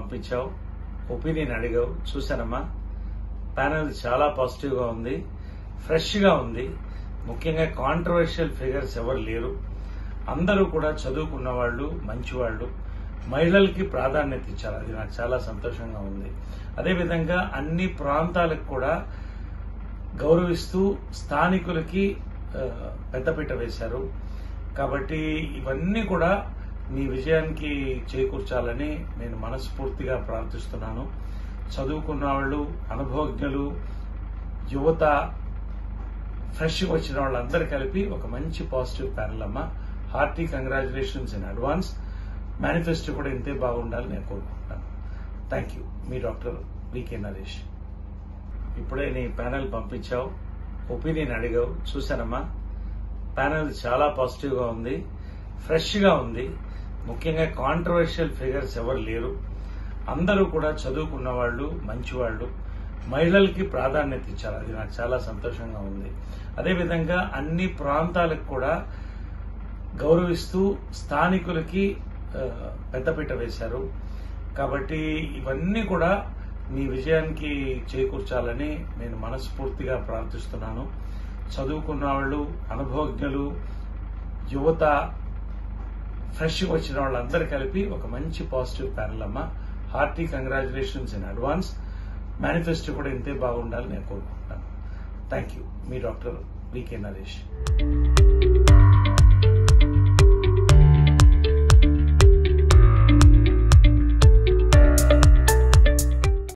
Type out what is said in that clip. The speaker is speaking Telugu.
పంపించావు ఒపీనియన్ అడిగావు చూశానమ్మా ప్యానెల్ చాలా పాజిటివ్ గా ఉంది ఫ్రెష్ గా ఉంది ముఖ్యంగా కాంట్రవర్షియల్ ఫిగర్స్ ఎవరు లేరు అందరూ కూడా చదువుకున్న వాళ్ళు మంచి వాళ్ళు మహిళలకి ప్రాధాన్యత ఇచ్చారు అది నాకు చాలా సంతోషంగా ఉంది అదేవిధంగా అన్ని ప్రాంతాలకు కూడా గౌరవిస్తూ స్థానికులకి ఆ, పెద్దపీట వేశారు కాబట్టి ఇవన్నీ కూడా మీ విజయానికి చేకూర్చాలని నేను మనస్ఫూర్తిగా ప్రార్థిస్తున్నాను చదువుకున్న వాళ్ళు అనుభవజ్ఞులు యువత ఫ్రెష్ వచ్చిన వాళ్ళందరూ కలిపి ఒక మంచి పాజిటివ్ ప్యానల్ అమ్మ hearty congratulations in advance manifesto కూడా ఇంతే బాగుండాలి నేను కోరుకుంటున్నాను థ్యాంక్ యూ మీ డాక్టర్ వికే నరేష్ ఇప్పుడే నీ ప్యానెల్ పంపించావు ఒపీనియన్ అడిగావు చూశానమ్మా ప్యానెల్ చాలా పాజిటివ్ గా ఉంది ఫ్రెష్ గా ఉంది ముఖ్యంగా కాంట్రవర్షియల్ ఫిగర్స్ ఎవరు లేరు అందరూ కూడా చదువుకున్న వాళ్ళు మంచి వాళ్ళు మహిళలకి ప్రాధాన్యత ఇచ్చారు అది నాకు చాలా సంతోషంగా ఉంది అదేవిధంగా అన్ని ప్రాంతాలకు కూడా గౌరవిస్తూ స్థానికులకి ఆ, పెద్దపీట వేశారు కాబట్టి ఇవన్నీ కూడా మీ విజయానికి చేకూర్చాలని నేను మనస్ఫూర్తిగా ప్రార్థిస్తున్నాను చదువుకున్న వాళ్ళు అనుభవజ్ఞులు యువత ఫ్రెష్ వచ్చిన వాళ్ళందరూ కలిపి ఒక మంచి పాజిటివ్ ప్యానల్ అమ్మ hearty congratulations in advance manifesto కూడా ఇంతే బాగుండాలి నేను కోరుకుంటున్నాను థ్యాంక్ యూ మీ డాక్టర్ వికే నరేష్